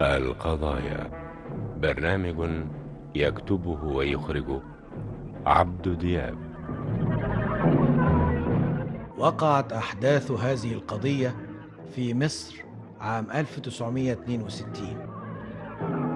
القضايا برنامج يكتبه ويخرجه عبد دياب وقعت أحداث هذه القضية في مصر عام 1962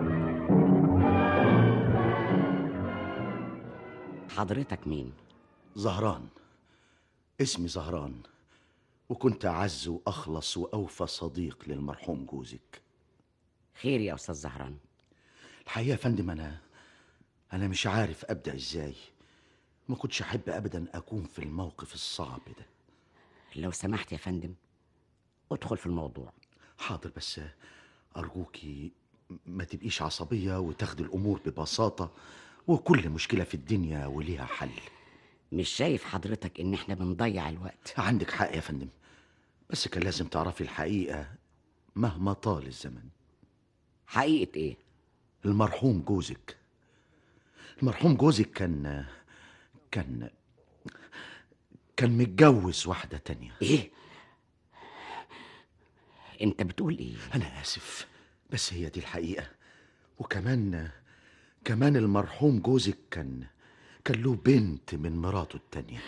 حضرتك مين؟ زهران اسمي زهران وكنت أعز وأخلص وأوفى صديق للمرحوم جوزك خير يا أستاذ زهران الحقيقة يا فندم أنا أنا مش عارف أبدأ إزاي ما كنتش أحب أبدا أكون في الموقف الصعب ده لو سمحت يا فندم ادخل في الموضوع حاضر بس أرجوكي ما تبقيش عصبية وتاخدي الأمور ببساطة وكل مشكلة في الدنيا وليها حل مش شايف حضرتك إن إحنا بنضيع الوقت عندك حق يا فندم بس كان لازم تعرفي الحقيقة مهما طال الزمن حقيقة إيه؟ المرحوم جوزك المرحوم جوزك كان كان كان متجوز واحدة تانية إيه؟ أنت بتقول إيه؟ أنا آسف بس هي دي الحقيقة وكمان كمان المرحوم جوزك كان كان له بنت من مراته التانية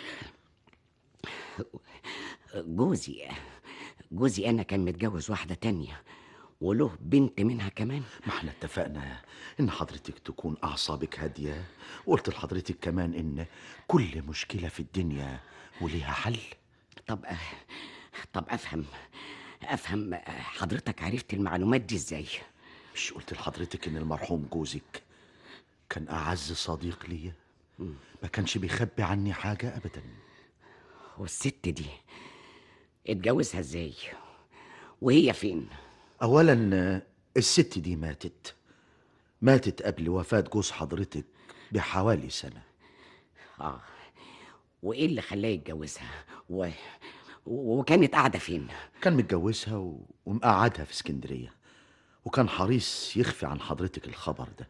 جوزي جوزي أنا كان متجوز واحدة تانية وله بنت منها كمان ما احنا اتفقنا ان حضرتك تكون اعصابك هاديه وقلت لحضرتك كمان ان كل مشكله في الدنيا وليها حل طب طب أفهم أفهم حضرتك عرفت المعلومات دي إزاي؟ مش قلت لحضرتك ان المرحوم جوزك كان اعز صديق ليا ما كانش بيخبي عني حاجه ابدا والست دي اتجوزها إزاي؟ وهي فين؟ اولا الست دي ماتت ماتت قبل وفاه جوز حضرتك بحوالي سنه آه وإيه اللي خلاه يتجوزها؟ و... وكانت قاعدة فين؟ كان متجوزها و... ومقعدها في اسكندريه وكان حريص يخفي عن حضرتك الخبر ده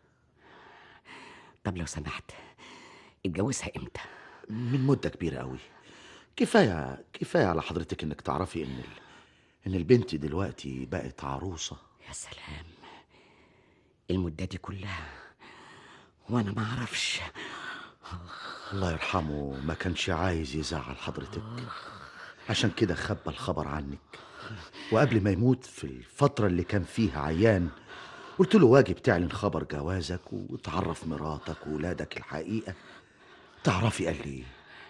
طب لو سمحت اتجوزها امتى؟ من مده كبيره قوي كفايه كفايه على حضرتك انك تعرفي ان ال... ان البنت دلوقتي بقت عروسه يا سلام المدة دي كلها وانا ما اعرفش الله يرحمه ما كانش عايز يزعل حضرتك عشان كده خبى الخبر عنك وقبل ما يموت في الفترة اللي كان فيها عيان قلت له واجب تعلن خبر جوازك وتعرف مراتك وولادك الحقيقة تعرفي قال لي ايه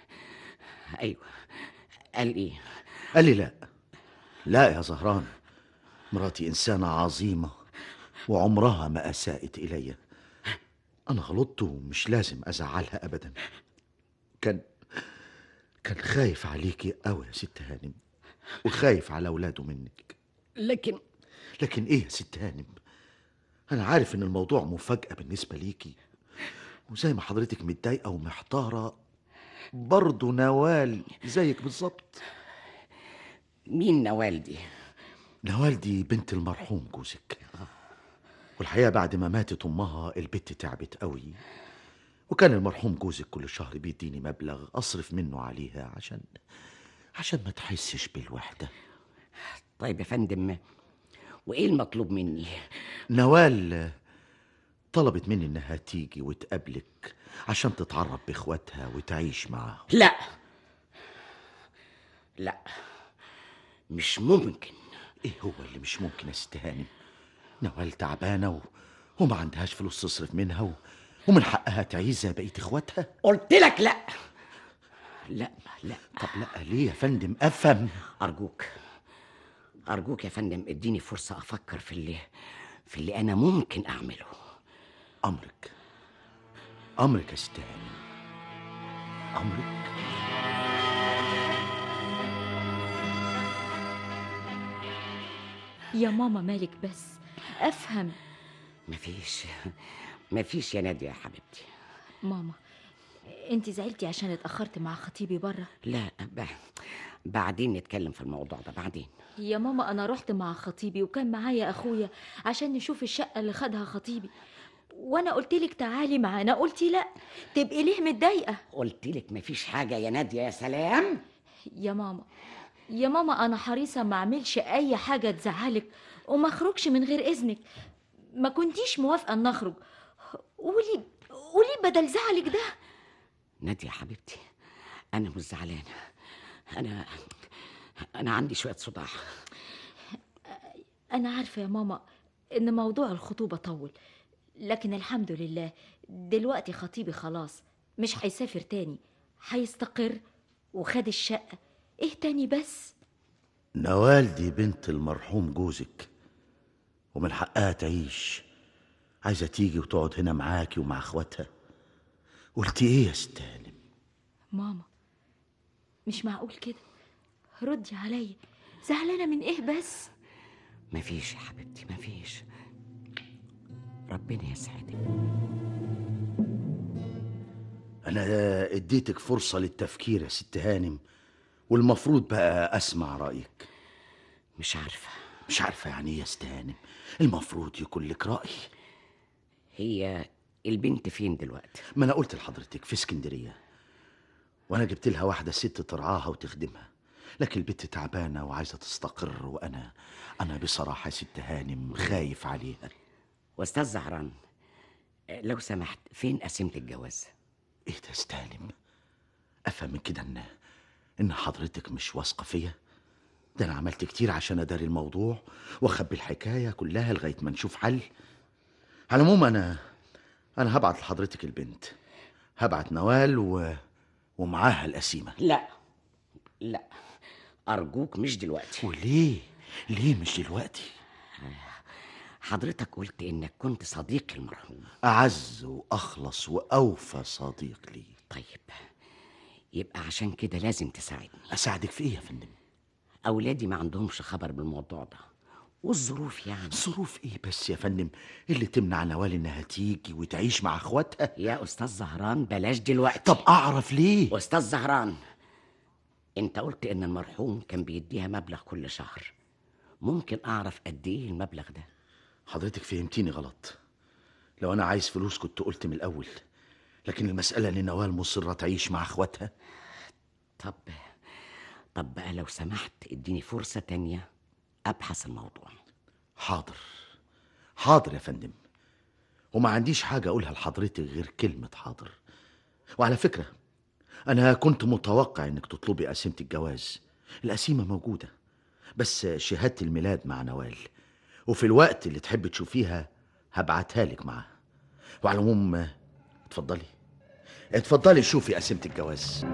ايوه قال ايه قال لي لا لا يا زهران مراتي إنسانة عظيمة وعمرها ما أساءت إلي أنا غلطت ومش لازم أزعلها أبدا كان كان خايف عليكي أوي يا ست هانم وخايف على أولاده منك لكن لكن إيه يا ست هانم أنا عارف إن الموضوع مفاجأة بالنسبة ليكي وزي ما حضرتك متضايقة ومحتارة برضه نوال زيك بالظبط مين نوال دي نوال دي بنت المرحوم جوزك والحقيقة بعد ما ماتت أمها البت تعبت قوي وكان المرحوم جوزك كل شهر بيديني مبلغ أصرف منه عليها عشان عشان ما تحسش بالوحدة طيب يا فندم وايه المطلوب مني نوال طلبت مني إنها تيجي وتقابلك عشان تتعرف بإخواتها وتعيش معاهم لا لا مش ممكن إيه هو اللي مش ممكن يا ست هانم نوال تعبانة و... وما عندهاش فلوس تصرف منها و... ومن حقها تعيش زي بقية إخواتها قلت لك لا لا لا طب لا ليه يا فندم أفهم ارجوك ارجوك يا فندم اديني فرصه افكر في اللي في اللي انا ممكن اعمله أمرك أمرك يا ست هانم أمرك يا ماما مالك بس افهم مفيش مفيش يا ناديه يا حبيبتي ماما انت زعلتي عشان اتاخرت مع خطيبي بره لا ب... بعدين نتكلم في الموضوع ده بعدين يا ماما انا رحت مع خطيبي وكان معايا اخويا عشان نشوف الشقه اللي خدها خطيبي وانا قلت لك تعالي معانا قلتي لا تبقي ليه متضايقه قلت لك مفيش حاجه يا ناديه يا سلام يا ماما يا ماما انا حريصه ما اعملش اي حاجه تزعلك وما اخرجش من غير اذنك ما كنتيش موافقة ان نخرج قولي قولي بدل زعلك ده نادية يا حبيبتي أنا مش زعلانة أنا أنا عندي شوية صداع انا عارفة يا ماما ان موضوع الخطوبة طول لكن الحمد لله دلوقتي خطيبي خلاص مش هيسافر تاني هيستقر وخد الشقة ايه تاني بس نوال دي بنت المرحوم جوزك ومن حقها تعيش عايزة تيجي وتقعد هنا معاكي ومع اخواتها قلت ايه يا ست هانم ماما مش معقول كده ردي عليا زعلانة من ايه بس مفيش يا حبيبتي مفيش ربنا يسعدك انا اديتك فرصة للتفكير يا ست هانم والمفروض بقى اسمع رأيك مش عارفة مش عارفة يعني ايه يا ست هانم المفروض يكون لك رأي هي البنت فين دلوقتي ما انا قلت لحضرتك في اسكندريه وانا جبت لها واحده ست ترعاها وتخدمها لكن البنت تعبانه وعايزه تستقر وانا انا بصراحه يا ست هانم خايف عليها واستاذ زهران لو سمحت فين قسيمة الجواز ايه ده يا ست هانم افهم من كده ان ان حضرتك مش واثقه فيا ده انا عملت كتير عشان اداري الموضوع واخبي الحكايه كلها لغايه ما نشوف حل على العموم انا انا هبعت لحضرتك البنت هبعت نوال و... ومعاها القسيمه لا لا أرجوك مش دلوقتي وليه ليه مش دلوقتي حضرتك قلت إنك كنت صديق المرحوم اعز واخلص واوفى صديق لي طيب يبقى عشان كده لازم تساعدني اساعدك في ايه يا فندم أولادي ما عندهمش خبر بالموضوع ده والظروف يعني ظروف ايه بس يا فندم اللي تمنع نوال انها تيجي وتعيش مع اخواتها يا أستاذ زهران بلاش دلوقتي طب اعرف ليه أستاذ زهران أنت قلت إن المرحوم كان بيديها مبلغ كل شهر ممكن أعرف قد إيه المبلغ ده حضرتك فهمتيني غلط لو انا عايز فلوس كنت قلت من الاول لكن المساله ان نوال مصره تعيش مع اخواتها طب طب بقى لو سمحت اديني فرصة تانية أبحث الموضوع حاضر حاضر يا فندم وما عنديش حاجة أقولها لحضرتك غير كلمة حاضر وعلى فكرة أنا كنت متوقع إنك تطلبي قسيمة الجواز القسيمة موجودة بس شهادة الميلاد مع نوال وفي الوقت اللي تحب تشوفيها هبعتها لك معاها وعلى العموم اتفضلي اتفضلي شوفي قسيمة الجواز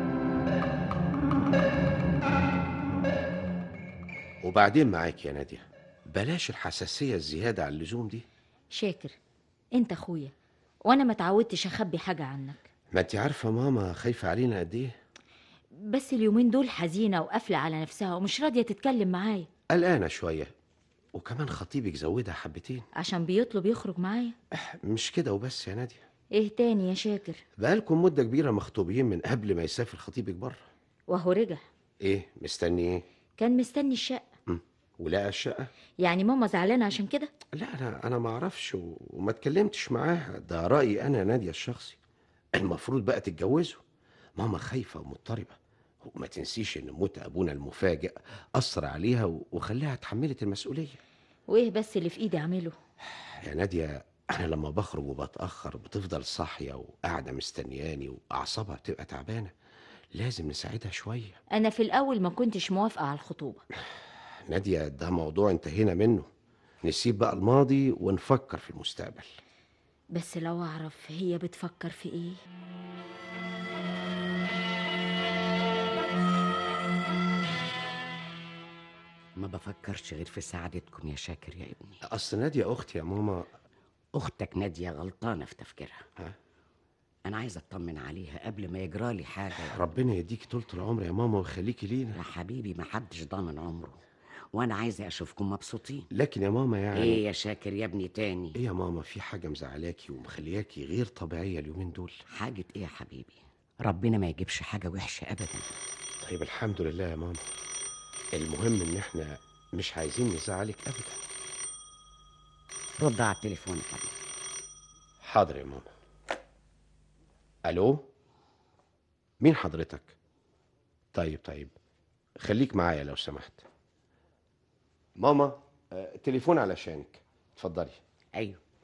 وبعدين معاك يا نادية بلاش الحساسية الزيادة عن اللزوم دي شاكر انت اخويا وانا ما تعودتش اخبي حاجة عنك ما انت عارفة ماما خايفة علينا قد ايه بس اليومين دول حزينة وقافلة على نفسها ومش راضية تتكلم معايا قلقانة شوية وكمان خطيبك زودها حبتين عشان بيطلب يخرج معايا مش كده وبس يا نادية ايه تاني يا شاكر بقالكم مدة كبيرة مخطوبين من قبل ما يسافر خطيبك بره وهو رجع ايه مستني ايه كان مستني الشقة مم. ولقى الشقة يعني ماما زعلانة عشان كده لا انا انا ما اعرفش و... وما اتكلمتش معاها ده رايي انا ناديه الشخصي المفروض بقى تتجوزوا ماما خايفه ومضطربه وما تنسيش ان موت ابونا المفاجئ اثر عليها و... وخلاها اتحملت المسؤوليه وايه بس اللي في ايدي اعمله يا ناديه انا لما بخرج وبتاخر بتفضل صاحيه وقاعده مستنياني واعصابها بتبقى تعبانه لازم نساعدها شويه انا في الاول ما كنتش موافقة على الخطوبة ناديه ده موضوع انتهينا منه نسيب بقى الماضي ونفكر في المستقبل بس لو اعرف هي بتفكر في ايه ما بفكرش غير في سعادتكم يا شاكر يا ابني اصل ناديه اختي يا ماما أختك نادية غلطانة في تفكيرها ها؟ أنا عايز أطمن عليها قبل ما يجرالي حاجة ربنا يديكي طولة العمر يا ماما ويخليكي لينا يا حبيبي ما حدش ضامن عمره وأنا عايزة أشوفكم مبسوطين لكن يا ماما يعني إيه يا شاكر يا ابني تاني ايه يا ماما في حاجة مزعلاكي ومخلياكي غير طبيعية اليومين دول حاجة إيه يا حبيبي ربنا ما يجيبش حاجة وحشة أبدا طيب الحمد لله يا ماما المهم ان احنا مش عايزين نزعلك ابدا رد على التليفون يا حبيبي حاضر يا ماما الو مين حضرتك طيب طيب خليك معايا لو سمحت ماما آه، تليفون علشانك اتفضلي أيوه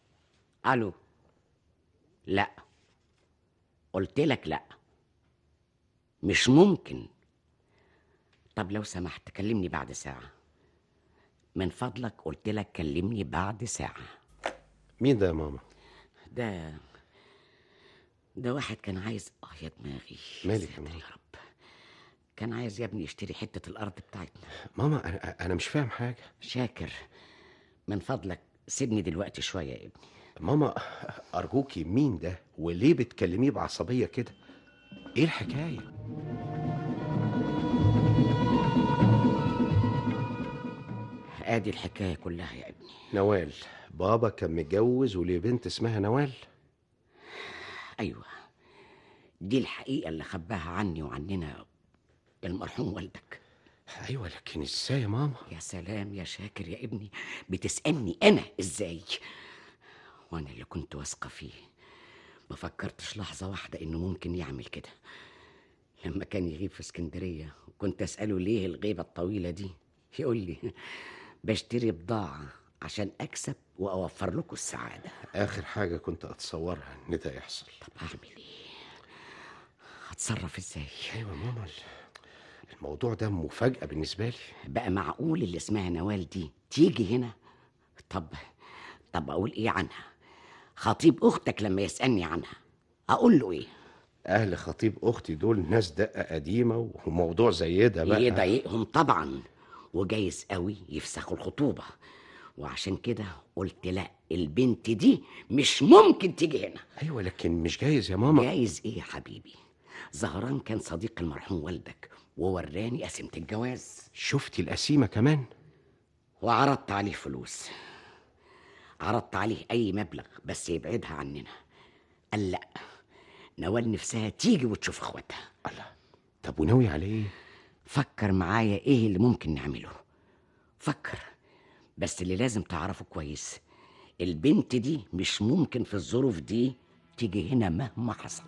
الو لا قلت لك لا مش ممكن طب لو سمحت كلمني بعد ساعة من فضلك قلت لك كلمني بعد ساعة مين ده يا ماما ده ده واحد كان عايز اه يا دماغي مالك يا ساتر ماما؟ يا رب كان عايز يا ابني يشتري حتة الأرض بتاعتنا ماما انا انا مش فاهم حاجه شاكر من فضلك سيبني دلوقتي شوية يا ابني ماما ارجوكي مين ده وليه بتكلميه بعصبيه كده ايه الحكايه ادي الحكاية كلها يا ابني نوال بابا كان متجوز وليه بنت اسمها نوال ايوه دي الحقيقة اللي خباها عني وعننا المرحوم والدك ايوه لكن ازاي يا ماما يا سلام يا شاكر يا ابني بتسألني أنا إزاي وأنا اللي كنت واثقة فيه ما فكرتش لحظة واحدة إنه ممكن يعمل كده لما كان يغيب في اسكندرية كنت أسأله ليه الغيبة الطويلة دي يقول لي بشتري بضاعة عشان أكسب وأوفر لكم السعادة اخر حاجه كنت اتصورها ان ده يحصل طب أعمل إيه هتصرف إزاي ايوه يا ماما الموضوع ده مفاجاه بالنسبه لي بقى معقول اللي اسمها نوال دي تيجي هنا طب طب اقول ايه عنها خطيب اختك لما يسالني عنها اقول له ايه اهل خطيب اختي دول ناس دقه قديمه وموضوع زي ده بقى يضايقهم طبعا وجايز قوي يفسخوا الخطوبه وعشان كده قلت لا البنت دي مش ممكن تيجي هنا ايوه لكن مش جايز يا ماما جايز ايه يا حبيبي زهران كان صديق المرحوم والدك ووراني قسيمه الجواز شفتي القسيمه كمان وعرضت عليه فلوس عرضت عليه أي مبلغ بس يبعدها عننا قال لأ نوال نفسها تيجي وتشوف اخواتها الله طب وناوي على ايه فكر معايا ايه اللي ممكن نعمله فكر بس اللي لازم تعرفه كويس البنت دي مش ممكن في الظروف دي تيجي هنا مهما حصل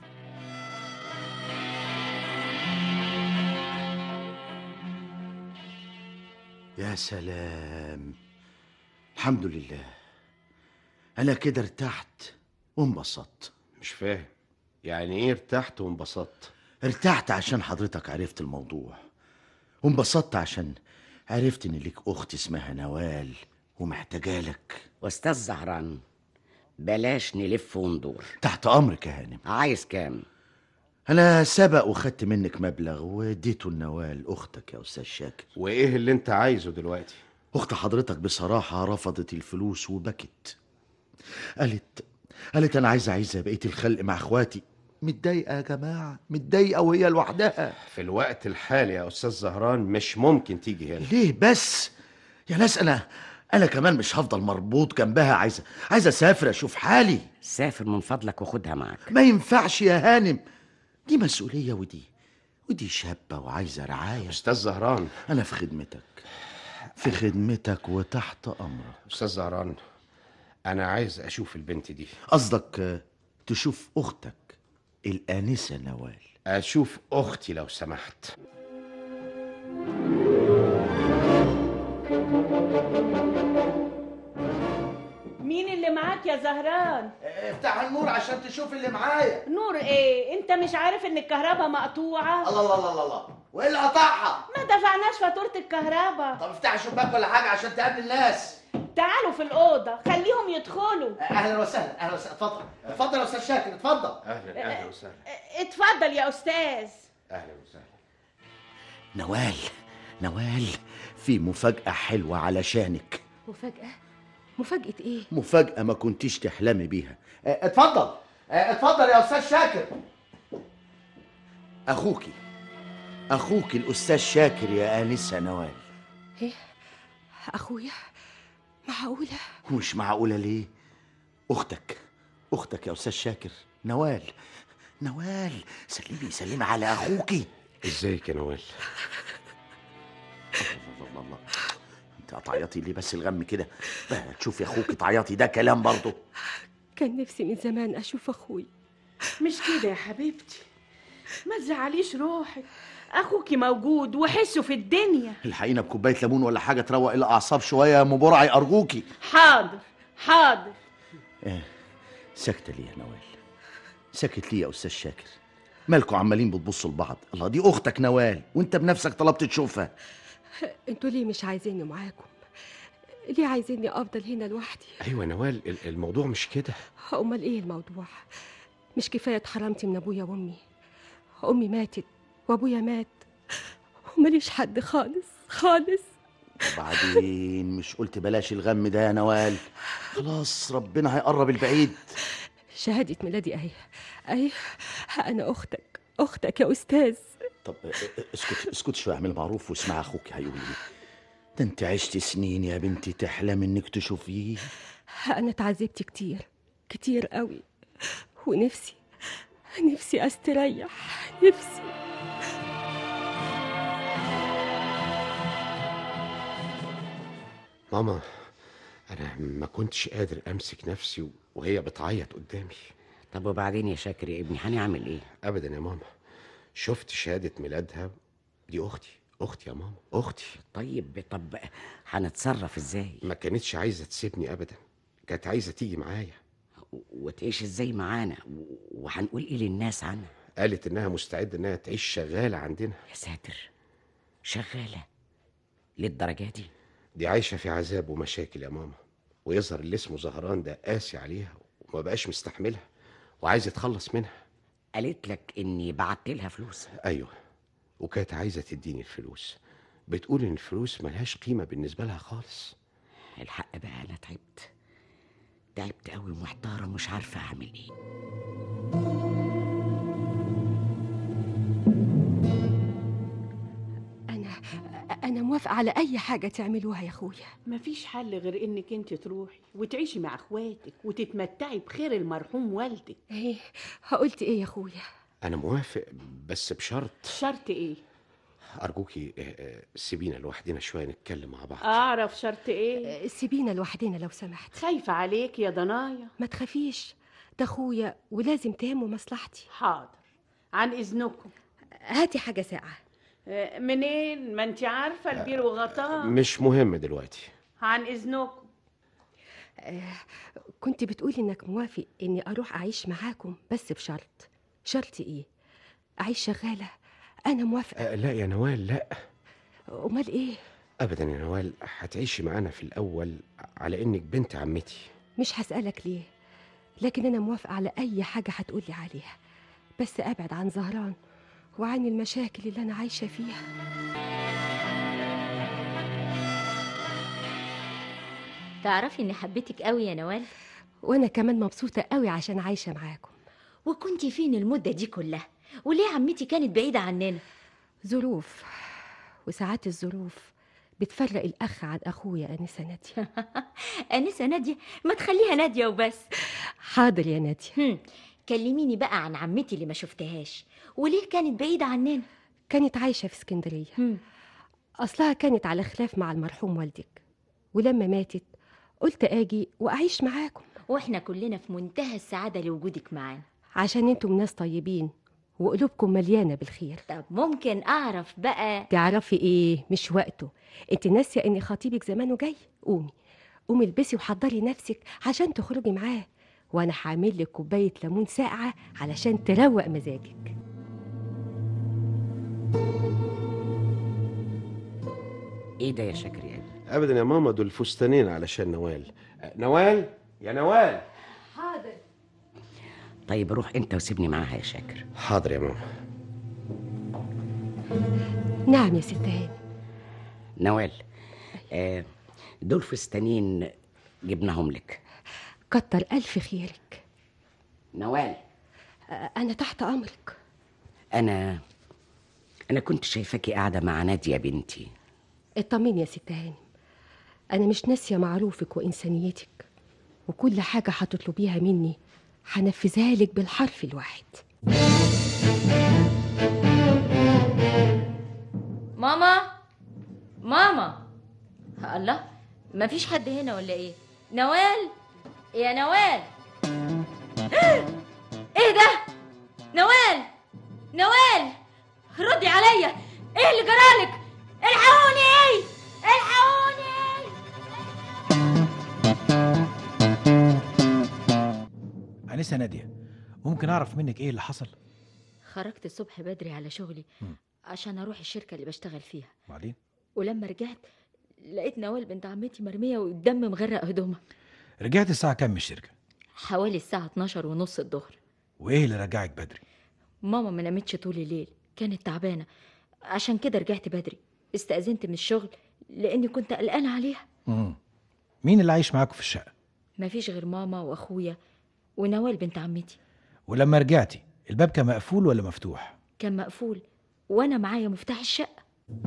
يا سلام الحمد لله انا كده ارتحت وانبسطت مش فاهم يعني ايه ارتحت وانبسطت ارتحت عشان حضرتك عرفت الموضوع وانبسطت عشان عرفت ان ليك اخت اسمها نوال ومحتاجالك واستاذ زهران بلاش نلف وندور تحت امرك يا هانم عايز كام انا سبق وخدت منك مبلغ واديته لنوال اختك يا استاذ شاكر وايه اللي انت عايزه دلوقتي اخت حضرتك بصراحه رفضت الفلوس وبكت قالت قالت انا عايزه عايزه بقيه الخلق مع اخواتي متضايقه يا جماعه متضايقه وهي لوحدها في الوقت الحالي يا استاذ زهران مش ممكن تيجي هنا ليه بس يا ناس انا انا كمان مش هفضل مربوط جنبها عايزه عايزه اسافر اشوف حالي سافر من فضلك وخدها معاك ما ينفعش يا هانم دي مسؤوليه ودي ودي شابه وعايزه رعايه استاذ زهران انا في خدمتك في خدمتك وتحت امرك استاذ زهران انا عايز اشوف البنت دي قصدك آه، تشوف اختك الانسه نوال اشوف اختي لو سمحت مين اللي معاك يا زهران افتح النور عشان تشوف اللي معايا نور ايه انت مش عارف ان الكهرباء مقطوعه الله الله الله الله وايه اللي قطعها ما دفعناش فاتوره الكهرباء طب افتح الشباك ولا حاجه عشان تقابل الناس تعالوا في الاوضه خليهم يدخلوا اهلا وسهلا اهلا وسهلا اتفضل اتفضل يا استاذ شاكر اتفضل اهلا اهلا وسهلا اتفضل يا استاذ اهلا وسهلا نوال نوال في مفاجأة حلوة علشانك مفاجأة مفاجأة ايه مفاجأة ما كنتيش تحلمي بيها اه، اتفضل اه، اتفضل يا أستاذ شاكر أخوكي أخوكي الأستاذ شاكر يا آنسة نوال ايه اخويا معقوله مش معقولة ليه أختك أختك يا أستاذ شاكر نوال نوال سلمي سلمي على أخوكي ازيك يا نوال الله الله الله انت هتعيطي ليه بس الغم كده بقى تشوفي اخوك تعيطي ده كلام برضه كان نفسي من زمان اشوف اخوي مش كده يا حبيبتي ما تزعليش روحك اخوكي موجود وحسه في الدنيا الحقينا بكوبايه ليمون ولا حاجه تروق الاعصاب شويه يا ام برعي ارجوكي حاضر حاضر ساكتة ليه يا نوال ساكت ليه يا أستاذ شاكر مالكوا عمالين بتبصوا لبعض الله دي أختك نوال وأنت بنفسك طلبت تشوفها انتوا ليه مش عايزيني معاكم ليه عايزيني افضل هنا لوحدي ايوه يا نوال ال- الموضوع مش كده امال ايه الموضوع مش كفايه اتحرمتي من ابويا وامي امي ماتت وابويا مات وماليش حد خالص خالص وبعدين مش قلت بلاش الغم ده يا نوال خلاص ربنا هيقرب البعيد شهاده ميلادي اهي اهي انا اختك اختك يا استاذ طب اسكت اسكت شويه اعمل معروف واسمع اخوك هيقول ايه ده انت عشت سنين يا بنتي تحلم انك تشوفيه انا اتعذبت كتير كتير قوي ونفسي نفسي استريح نفسي ماما انا ما كنتش قادر امسك نفسي و- وهي بتعيط قدامي طب وبعدين يا شاكر يا ابني هنعمل ايه ابدا يا ماما شفت شهاده ميلادها دي اختي اختي يا ماما اختي طيب طب هنتصرف ازاي ما كانتش عايزه تسيبني ابدا كانت عايزه تيجي معايا وتعيش ازاي معانا و- وهنقول ايه للناس عنها قالت انها مستعده انها تعيش شغاله عندنا يا ساتر شغالة للدرجة دي دي عايشه في عذاب ومشاكل يا ماما ويظهر اللي اسمه زهران ده قاسي عليها وما بقاش مستحملها وعايز يتخلص منها قالت لك اني بعت لها فلوس ايوه وكانت عايزه تديني الفلوس بتقول ان الفلوس ملهاش قيمه بالنسبه لها خالص الحق بقى انا تعبت تعبت قوي ومحتارة مش عارفة اعمل ايه انا انا موافقه على اي حاجه تعملوها يا اخويا مفيش حل غير انك انت تروحي وتعيشي مع اخواتك وتتمتعي بخير المرحوم والدك ايه قلت ايه يا اخويا انا موافق بس بشرط شرط ايه ارجوكي آه، آه، سيبينا لوحدنا شويه نتكلم مع بعض اعرف شرط ايه آه، سيبينا لوحدنا لو سمحت خايفة عليك يا ضنايا ما تخافيش ده اخويا ولازم تهمه مصلحتي حاضر عن اذنكم هاتي حاجه ساقعه آه، منين ما انت عارفة البير وغطاه مش مهم دلوقتي عن اذنكم كنت بتقولي انك موافق اني اروح اعيش معاكم بس بشرط شرط ايه اعيش شغاله انا موافقه آه، لا يا نوال لا امال ايه ابدا يا نوال هتعيشي معانا في الاول على انك بنت عمتي مش هسالك ليه لكن انا موافقه على اي حاجه هتقولي عليها بس ابعد عن زهران وعن المشاكل اللي انا عايشه فيها تعرفي اني حبيتك قوي يا نوال وانا كمان مبسوطه قوي عشان عايشه معاكم وكنتي فين المدة دي كلها وليه عمتي كانت بعيدة عننا ظروف وساعات الظروف بتفرق الاخ عن اخويا انسه ناديه أنسة نادية ما تخليها نادية وبس حاضر يا ناديه هم. كلميني بقى عن عمتي اللي ما شفتهاش وليه كانت بعيدة عننا كانت عايشه في اسكندريه هم. اصلها كانت على خلاف مع المرحوم والدك ولما ماتت قلت اجي واعيش معاكم واحنا كلنا في منتهى السعادة لوجودك معانا عشان انتم ناس طيبين وقلوبكم مليانه بالخير طب ممكن أعرف بقى تعرفي ايه مش وقته انت ناسيه ان خطيبك زمانه جاي قومي قومي البسي وحضري نفسك عشان تخرجي معاه وانا هعمل لك كوبايه ليمون ساقعه علشان تروق مزاجك ايه ده يا شاكر يا ابني ابدا يا ماما دول فستانين علشان نوال آه، نوال يا نوال طيب روح انت وسيبني معاها يا شاكر حاضر يا ماما نعم يا ست هاني نوال آه دول فستانين جبناهم لك كتر الف خيرك نوال أ- انا تحت امرك انا انا كنت شايفاكي قاعده مع ناديه بنتي اطمني يا ست هانم انا مش ناسيه معروفك وانسانيتك وكل حاجه هتطلبيها مني هنفذها لك بالحرف الواحد ماما ماما الله ما فيش حد هنا ولا ايه نوال يا نوال ايه ده نوال نوال ردي عليا ايه اللي جرالك الحقوني الحقوني انسه ناديه ممكن اعرف منك ايه اللي حصل خرجت الصبح بدري على شغلي مم. عشان اروح الشركه اللي بشتغل فيها بعدين ولما رجعت لقيت نوال بنت عمتي مرميه والدم مغرق هدومها رجعت الساعه كام من الشركه حوالي الساعه 12 ونص الظهر وايه اللي رجعك بدري ماما ما نامتش طول الليل كانت تعبانه عشان كده رجعت بدري استأذنت من الشغل لاني كنت قلقانه عليها مم. مين اللي عايش معاكم في الشقه مفيش غير ماما واخويا ونوال بنت عمتي ولما رجعتي الباب كان مقفول ولا مفتوح كان مقفول وانا معايا مفتاح الشقه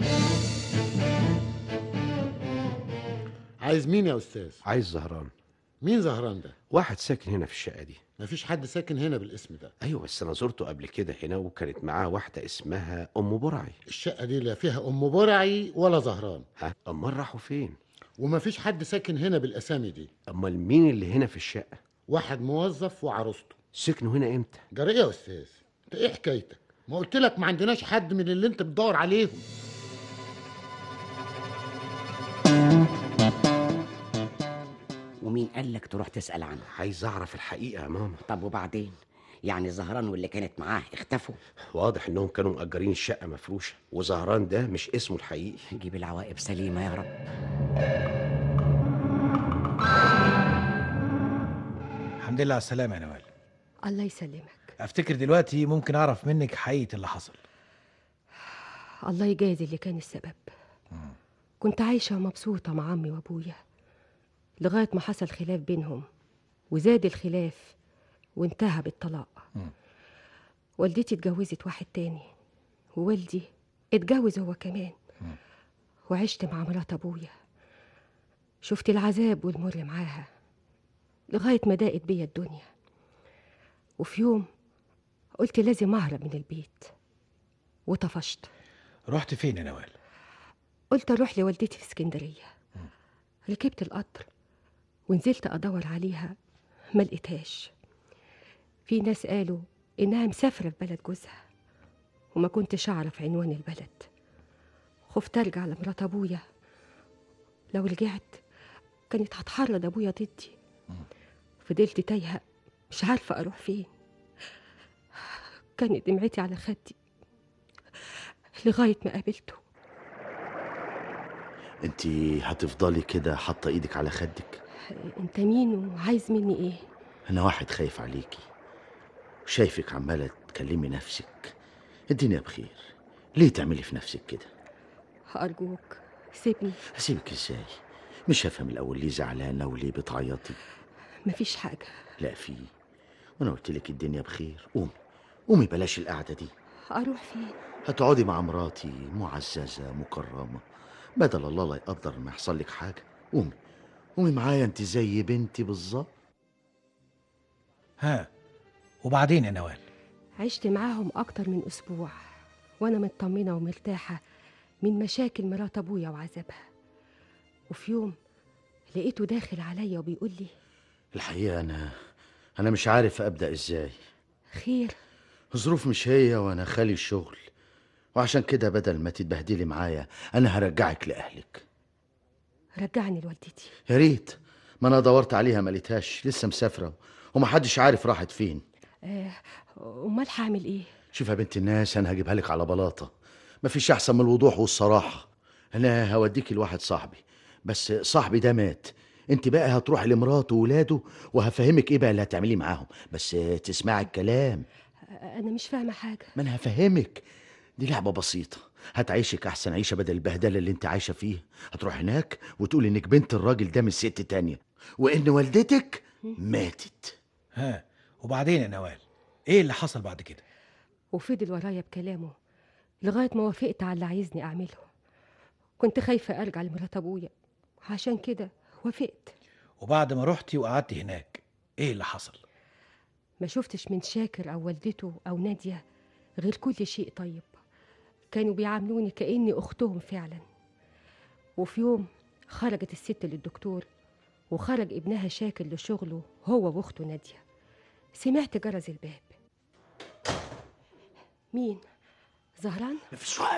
عايز مين يا استاذ عايز زهران مين زهران ده واحد ساكن هنا في الشقه دي مفيش حد ساكن هنا بالاسم ده ايوه بس انا زرته قبل كده هنا وكانت معاه واحده اسمها ام برعي الشقه دي لا فيها ام برعي ولا زهران ها امال راحوا فين ومفيش حد ساكن هنا بالاسامي دي امال مين اللي هنا في الشقه واحد موظف وعروسته سكنوا هنا امتى جرى ايه يا استاذ انت ايه حكايتك ما قلت لك ما عندناش حد من اللي انت بتدور عليهم ومين قال لك تروح تسأل عنه عايز اعرف الحقيقه يا ماما طب وبعدين يعني زهران واللي كانت معاه اختفوا واضح انهم كانوا مأجرين الشقه مفروشه وزهران ده مش اسمه الحقيقي جيب العواقب سليمة يا رب الحمد لله على السلامه يا نوال الله يسلمك افتكر دلوقتي ممكن اعرف منك حقيقه اللي حصل الله يجازي اللي كان السبب كنت عايشة مبسوطة مع عمي وأبويا لغاية ما حصل خلاف بينهم وزاد الخلاف وانتهى بالطلاق مم. والدتي اتجوزت واحد تاني ووالدي اتجوز هو كمان مم. وعشت مع مرات أبويا شفت العذاب والمر معاها لغاية ما ضاقت بيا الدنيا وفي يوم قلت لازم أهرب من البيت وطفشت رحت فين يا نوال قلت اروح لوالدتي في اسكندريه ركبت القطر ونزلت ادور عليها ما لقيتهاش في ناس قالوا انها مسافره في بلد جوزها وما كنتش اعرف عنوان البلد خفت ارجع لمرات ابويا لو رجعت كانت هتحرض ابويا ضدي فضلت تايهه مش عارفه اروح فين كانت دمعتي على خدي لغايه ما قابلته انت هتفضلي كده حاطه ايدك على خدك انت مين وعايز مني ايه انا واحد خايف عليكي وشايفك عماله تكلمي نفسك الدنيا بخير ليه تعملي في نفسك كده ارجوك سيبني هسيبك ازاي مش هفهم الاول ليه زعلانه وليه بتعيطي مفيش حاجه لا في وانا قلت لك الدنيا بخير قومي قومي بلاش القعده دي اروح فين هتقعدي مع مراتي معززه مكرمه بدل الله لا يقدر ما يحصل لك حاجه قومي قومي معايا انت زي بنتي بالظبط ها وبعدين يا نوال عشت معاهم اكتر من اسبوع وانا مطمنه ومرتاحه من مشاكل مرات ابويا وعذابها وفي يوم لقيته داخل عليا وبيقول لي الحقيقه انا انا مش عارف ابدا ازاي خير الظروف مش هي وانا خالي الشغل وعشان كده بدل ما تتبهدلي معايا انا هرجعك لاهلك رجعني لوالدتي يا ريت ما انا دورت عليها ما لقيتهاش لسه مسافره ومحدش عارف راحت فين آه، امال هعمل ايه شوف يا بنت الناس انا هجيبها لك على بلاطه مفيش احسن من الوضوح والصراحه انا هوديك لواحد صاحبي بس صاحبي ده مات انت بقى هتروحي لمراته وولاده وهفهمك ايه بقى اللي هتعمليه معاهم بس تسمعي الكلام آه، انا مش فاهمه حاجه ما انا هفهمك دي لعبه بسيطه هتعيشك احسن عيشه بدل البهدله اللي انت عايشه فيها هتروح هناك وتقول انك بنت الراجل ده من ست تانية وان والدتك ماتت ها وبعدين يا نوال ايه اللي حصل بعد كده وفضل ورايا بكلامه لغايه ما وافقت على اللي عايزني اعمله كنت خايفه ارجع لمرات ابويا عشان كده وافقت وبعد ما رحتي وقعدتي هناك ايه اللي حصل ما شفتش من شاكر أو والدته أو نادية غير كل شيء طيب كانوا بيعاملوني كأني أختهم فعلا وفي يوم خرجت الست للدكتور وخرج ابنها شاكر لشغله هو وأخته نادية سمعت جرس الباب مين؟ زهران؟ مفيش وقت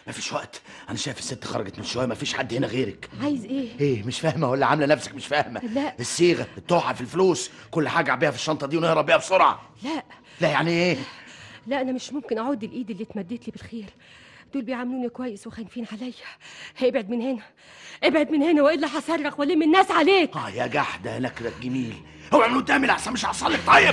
مفيش وقت انا شايف الست خرجت من شويه مفيش حد هنا غيرك عايز ايه ايه مش فاهمه ولا عامله نفسك مش فاهمه لا. الصيغه التحف الفلوس كل حاجه اعبيها في الشنطه دي ونهرب بيها بسرعه لا لا يعني ايه لا انا مش ممكن اعود الايد اللي اتمدت لي بالخير دول بيعاملوني كويس وخايفين عليا ابعد من هنا ابعد من هنا والا هصرخ والم الناس عليك اه يا جحده نكرك جميل اوعى من قدامي لحسن مش هحصل لك طيب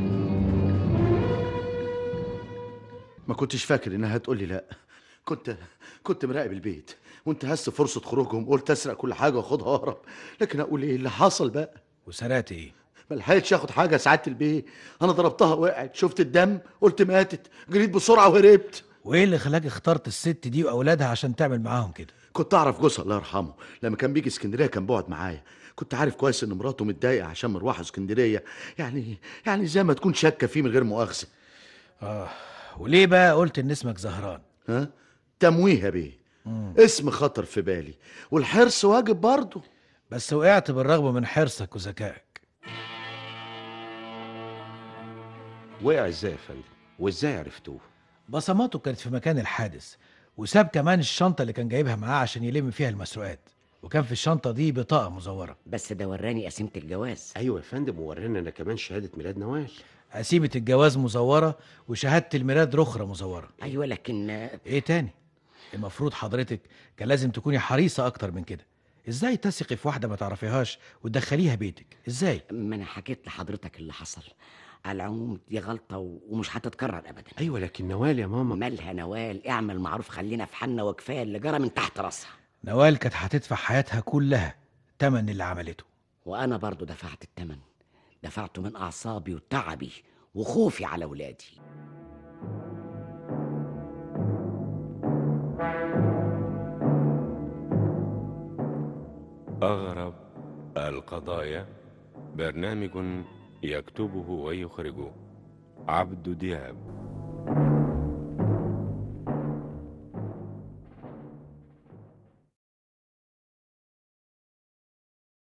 ما كنتش فاكر انها هتقول لي لا كنت كنت مراقب البيت وانتهزت فرصه خروجهم قلت اسرق كل حاجه واخدها واهرب لكن اقول ايه اللي حصل بقى وسرقت ايه ما لحقتش اخد حاجه سعاده البيه انا ضربتها وقعت شفت الدم قلت ماتت جريت بسرعه وهربت وايه اللي خلاك اخترت الست دي واولادها عشان تعمل معاهم كده كنت اعرف جوزها الله يرحمه لما كان بيجي اسكندريه كان بيقعد معايا كنت عارف كويس ان مراته متضايقه عشان مروحه اسكندريه يعني يعني زي ما تكون شاكه فيه من غير مؤاخذه اه وليه بقى قلت ان اسمك زهران ها تمويه يا بيه اسم خطر في بالي والحرص واجب برضه بس وقعت بالرغم من حرصك وذكائك وقع ازاي يا فندم وازاي عرفتوه بصماته كانت في مكان الحادث وساب كمان الشنطة اللي كان جايبها معاه عشان يلم فيها المسروقات وكان في الشنطة دي بطاقة مزورة بس ده وراني قسيمه الجواز ايوه يا فندم وورينا انا كمان شهاده ميلاد نوال قسيمة الجواز مزورة وشهادة الميلاد رخرة مزورة ايوه لكن ايه تاني المفروض حضرتك كان لازم تكوني حريصة اكتر من كده ازاي تثقي في واحدة ما تعرفيهاش وتدخليها بيتك ازاي ما انا حكيت لحضرتك اللي حصل على العموم دي غلطه و- ومش هتتكرر ابدا ايوه لكن نوال يا ماما مالها نوال اعمل معروف خلينا في حالنا وكفايه اللي جرى من تحت راسها نوال كانت هتدفع حياتها كلها تمن اللي عملته وانا برضو دفعت الثمن دفعته من اعصابي وتعبي وخوفي على ولادي أغرب القضايا برنامج يكتبه ويخرجه عبد دياب